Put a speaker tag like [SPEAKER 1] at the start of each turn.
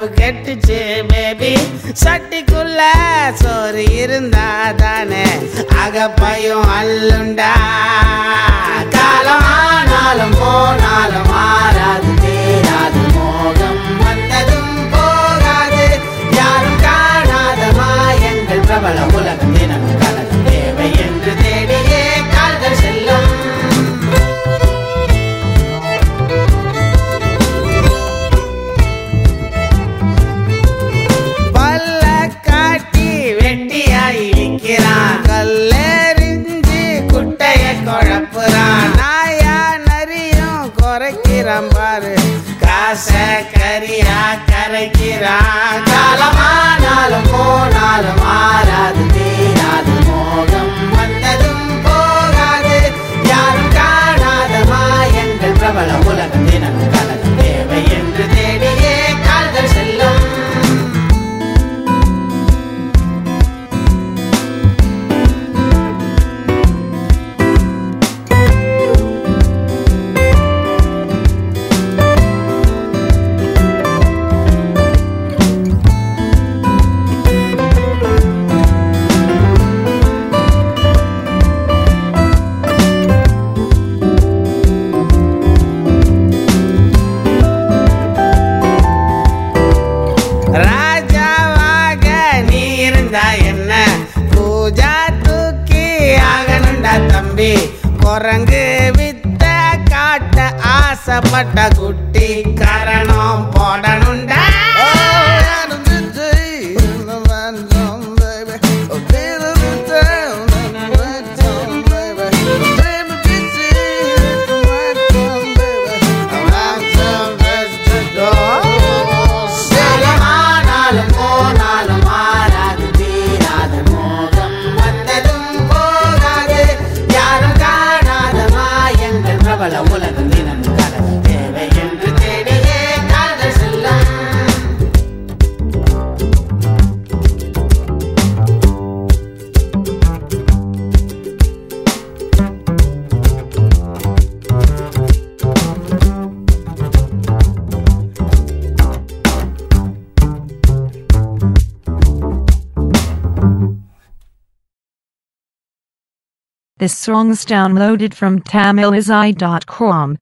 [SPEAKER 1] பொழப்பு கெட்டுச்சு பேபி சட்டிக்குள்ள சோறு இருந்தா தானே அகப்பையும் அல்லுண்டா காலம் ஆனாலும் போனாலும் மாறாது தேராது மோகம் வந்ததும் போகாது யாரும் காணாத மாயங்கள் பிரபல உலகம் தினம் கலகம் தேவை என்று தேடியே கால்கள் செல்லும் பல்ல காட்டி வெட்டியாய் விற்கிறான் கல்லெறிஞ்சு குட்டைய குழப்புறான் நாயா நரியும் குறைக்கிறான் பாரு காச கரியா கரைக்கிறான் காலமானாலும் போனாலும் மாறாது தீராது மோகம் வந்ததும் போகாது யாரும் காணாத மாயங்கள் பிரபல உலகம் தினம் கலகம் தேவை என்று தேடியே கால்கள் செல்லும் ராஜாவாக நீ இருந்தா என்ன பூஜா தூக்கி ஆகணுண்டா தம்பி குரங்கு வித்த காட்ட ஆசைப்பட்ட குட்டி கரணம் போடணுண்டா காலமானாலும் போனாலும் மாறாது தீராத மோகம் வந்ததும் போகாது யாரும் காணாத மாயங்கள் பிரபல உலகம் தினம் கலந்து தேவை என்று தேடியே கால்கள் செல்லும்
[SPEAKER 2] This song's downloaded from tamilizai.com.